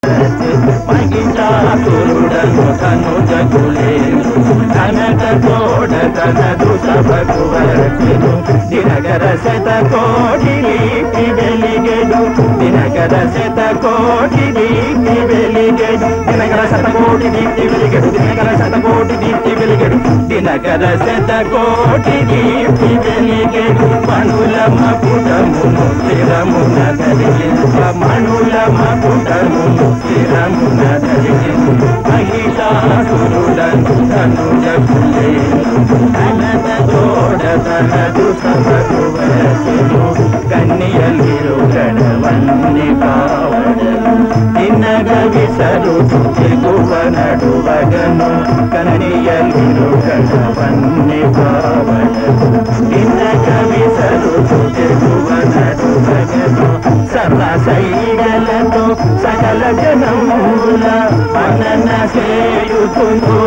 వచ్చి మహిషాసురుడను తను జగులేను కనక తోడ తనదు సభకు వచ్చెను దినగర శత కోటి దీప్తి వెలిగెడు దినగర శత కోటి దీప్తి వెలిగెడు దినగర శత కోటి దీప్తి వెలిగెడు దినగర శత కోటి దీప్తి వెలిగెడు దినగర శత కోటి దీప్తి వెలిగెడు మణుల మకుటమును స్థిరమున ధరింప మణుల మకుటమును స్థిరమున ధరింప మహిషాసురుడను ధనుజకులేను తనద తోడ తనదు సభకు వచ్చెను కన్యలిరు గడవన్ని కావడను తిన్నగ విసరు చెగువ నడువగను కన్యలిరు గడవన్ని కావడను తిన్నగ విసరు చెగువ నడువగను సర్వ సైగలతో సకల జనముల మనన సేయుతును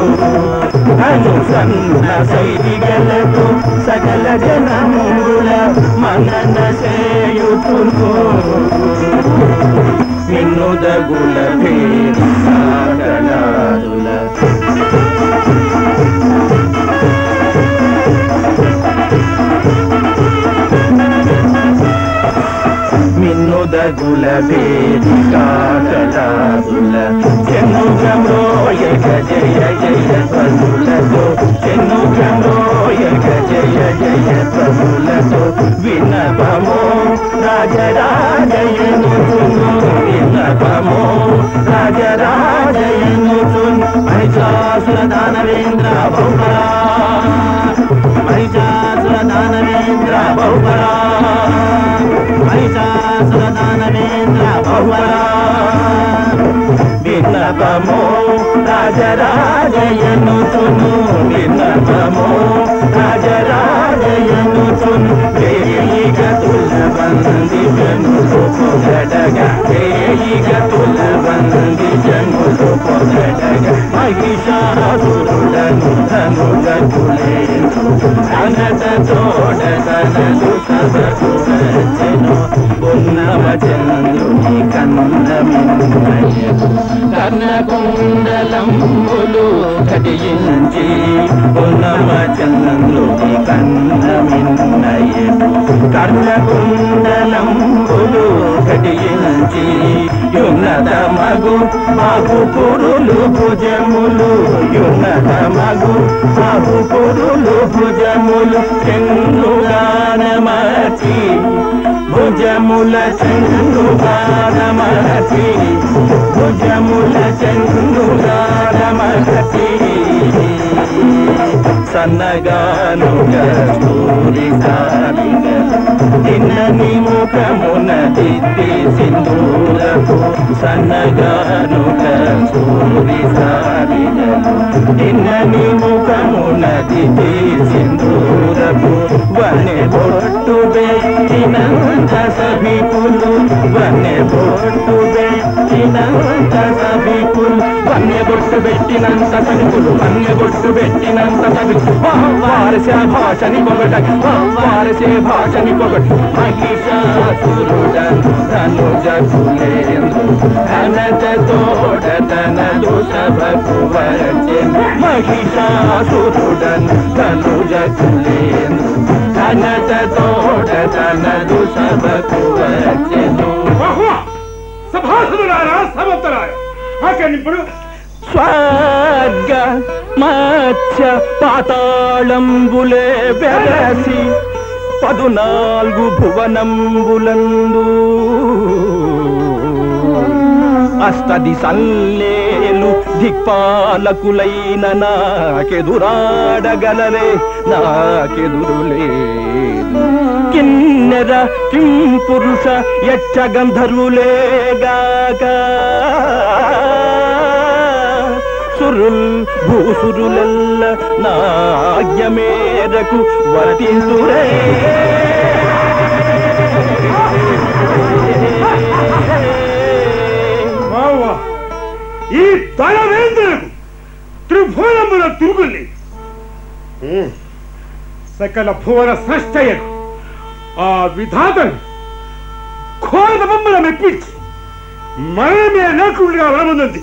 అనుసన్న సైగలతో సకల జనముల మనన సేయుతును మిన్నుదగుల భేది సాగలాదుల మిన్నుదగుల భేది కాకలాదుల చెన్నుగమ్రోయక జయ జయ ధ్వనులతో చెన్నుగమ్రోయక జయ జయ ధ్వనులతో వినపమో రాజరాజయను వినపమో రాజరాజయను మహిషాసుర దానవేంద్ర బహుపరా మహిషాసుర దానవేంద్ర బహుపరా మహిషాసుర దానవేంద్ర బహుపరా విన్నపమో రాజరాజయను తును విన్నపమో రాజరాజయను తును వేయిగ తుల బంది జనులు పొగడగా వేయిగ తుల బంది జనులు పొగడగా మహిషాసురుడను ధనుజకులేను అనత తోడ తనదు సభకు వచ్చెను ఉన్నవ చంద్రుని కన్నమిన్నయను కర్ణకుండలంబులు కటియించి ఉన్నవ చంద్రుని కన్నమిన్నయను కర్ణకుండలంబులు కటియించి యున్నత మగు బాహు పురులు భుజములు యున్నత మగు బాహు పురులు భుజములు చెన్నుగానమచి భుజముల చెన్నుగానమచి భుజముల చెన్నుగానమచి సన్నగాను కస్తూరి సారిగ తిన్నని ముఖమున దిద్ది సింధూరకు సన్నగాను కస్తూరి సారిగలు తిన్నని ముఖమున దిద్ది సింధూరకు వనె బొట్టు పెట్టినంత సభికులు వనె బొట్టు పెట్టినంత సభికులు వన్య బొట్టు పెట్టినంత సభికులు వన్య బొట్టు పెట్టినంత సభికులు వారసే భాషని పొగట వారసే భాషని పొగట మహిషాసురుడను ధనుజకులేందు ఘనత తోడ తనదు సభకు వచ్చెను మహిషాసురుడను ధనుజకులేందు ఘనత తోడ తనదు సభకు వచ్చెను సభాసులారా సమర్థరారా ఆకనిప్పుడు స్వర్గ మత్స్య పాతాళంబులే వెరసి పదునాలుగు భువనంబులందు అష్టది సల్లేలు దిక్పాలకులైన నాకెదురాడగలరే నాకెదురులేదు కిన్నెర కిం పురుష యక్ష గంధర్వులేగాక సురుల్ భూసురులెల్ల నాజ్ఞ మేరకు వర్తింతురే వావ్వా. ఈ తలవేంద్రులకు త్రిభువనముల తిరుగుల్ని సకల భువన సృష్టయ్యకు ఆ విధాతను ఘోర బొమ్మల మెప్పించి మనమే లేకుండా రానున్నది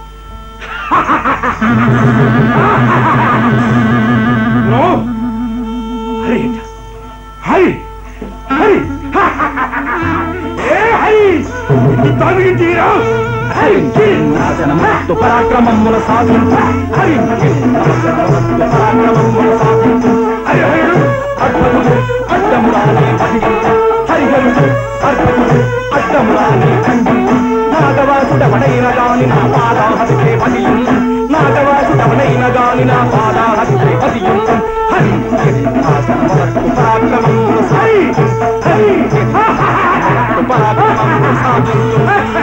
నో హరి హరి హరి ఏ హరి తాగితీరా హరి నాశనమస్తు పరాక్రమముల సాధించు హరించి నాశనమస్తు పరాక్రమముల సాధించు హరి హరి అడ్డములు అడ్డములానే పదించు హరిహరుడు అర్ధములు అడ్డములానే ఖండించు నాగవాసుడవడైన గాని నా పాదాహతికే పదియించు నాగవాసుడవడైన గాని నా పాదాహతికే పదియించు హరించి నాశనమస్తు పరాక్రమముల సాధించు హరించి నాశనమస్తు పరాక్రమముల సాధించు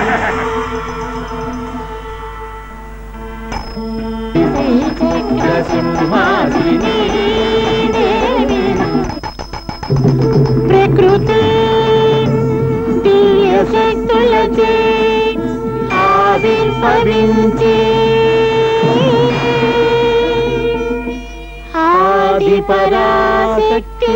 సింహాసిని ప్రకృతి దివ్య శక్తులచే ఆవిర్భవించి ఆది పరాశక్తి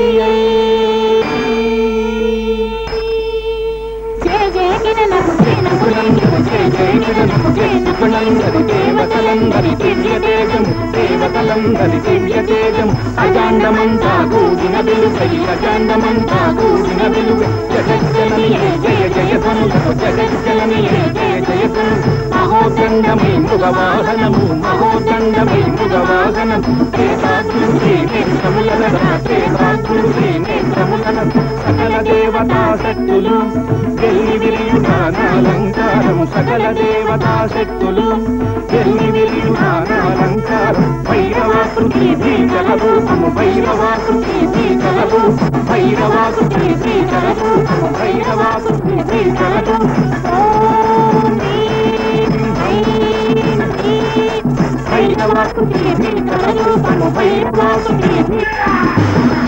జయ జయ కిరణము కిరణము జయ జయ కిరణము కిరణము దేవతలందరి దివ్య తేజము దేవతలందరి దివ్య తేజము అజాండమంతా కూడిన వెలుగై అజాండమంతా కూడిన వెలుగై జగజ్జననియే జయ జయ ధనులకు జగజ్జననియే జయ జయ ధను మహోదండమై మృగవాహనము మహోదండమై మృగవాహనము వేదాద్రుడి నేత్రములన వేదాద్రుడి నేత్రములన సకల దేవతా శక్తులు వెళ్ళి విరియు నానాలంకారం సకల దేవతా శక్తులు వెళ్ళి విరియు నానాలంకారం భైరవాకృతి భీకర రూపము భైరవాకృతి భీకర రూపము భైరవాకృతి భీకర రూపము భైరవాకృతి భీకర రూపము ఓం హ్రీం హ్రీం హ్రీం భైరవాకృతి భీకర రూపము భైరవాకృతి భీకర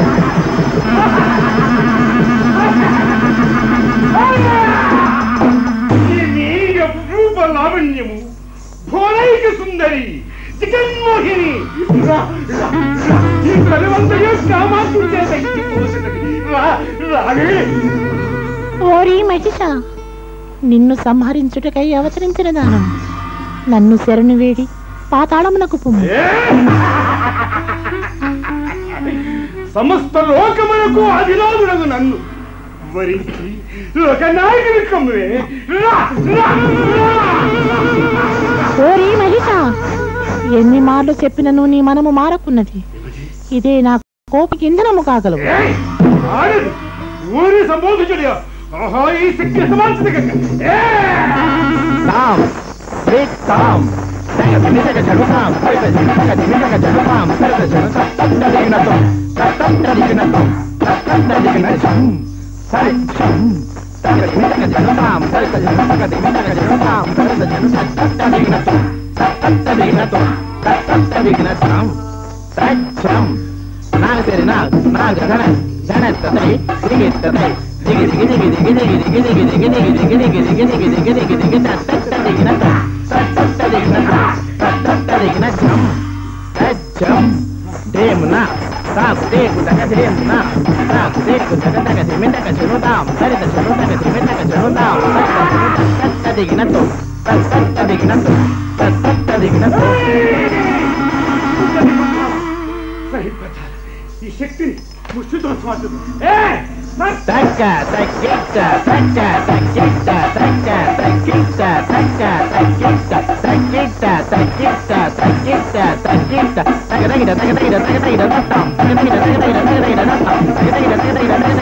నీ రూప లావణ్యము భోలైక సుందరి జగన్మోహిని రా, రా, రా. ఈ కలువంతయు కామాతుడి చేత ఇచ్చిపోసినది. రా, రావే. ఓరి మహిష నిన్ను సంహరించుటకై అవతరించిన దానం నన్ను శరణు వేడి పాతాళమునకు పొమ్ము ఏ! సమస్త లోకమునకు అధిలాగునకు నన్ను వరించి లోకనాయకుని కమ్మే రా, రా, రా. ఓరి మహిష ఎన్ని మార్లు చెప్పినను నీ మనము మారకున్నది ఇదే నా కోపికి ఇంధనము కాగలవు ఏయ్! ఆడదు ఊరి సంబోధించడు ఆహా ఈ శక్తి సమాంతత తాం శ్రీక్ తాం తగ తిమితగ జడుతాం తగ తిమితగ తిమితగ జడుతాం తగ జడుతాం తత్తదిగినతం తత్తదిగినతం తత్తదిగినతం సరి చం తగ తిమితగ జడుతాం తగ తిమితగ తిమితగ జడుతాం తగ జడుతాం తత్తదిగినతం తత్తదిగినతం తత్తదిగినతం సరి చం నాగ సరి నాగ నాగ ధన ధన తతై దిగి తతై దిగి దిగి దిగి దిగి దిగి దిగి దిగి దిగి దిగి దిగి దిగి దిగి దిగి దిగి దిగి దిగి తత్తదిగినతం తత్తదిగినతం తత్తదిగినతం తచ్చం దేమున తాకు దేకు దగ దేమున తాకు దేకు దగ దగ దిమిటక చెరుతాం సరిత చెరుతక దిమిటక చెరుతాం తత్తదిగినతం తత్తదిగినతం తత్తదిగినతం సరిపోతారు ఈ శక్తిని ముష్టితో స్వార్థం ఏ తక్క తక్కిట్ట తక్క తక్కిట్ట తక్క తక్కిట్ట తక్క తక్కిట్ట తక్కిట్ట తక్కిట్ట తక్కిట్ట తక్కిట్ట తగదగిడ తగదగిడ తగదగిడ దత్తం తగదగిడ తగదగిడ తగదగిడ దత్తం తగదగిడ తగదగిడ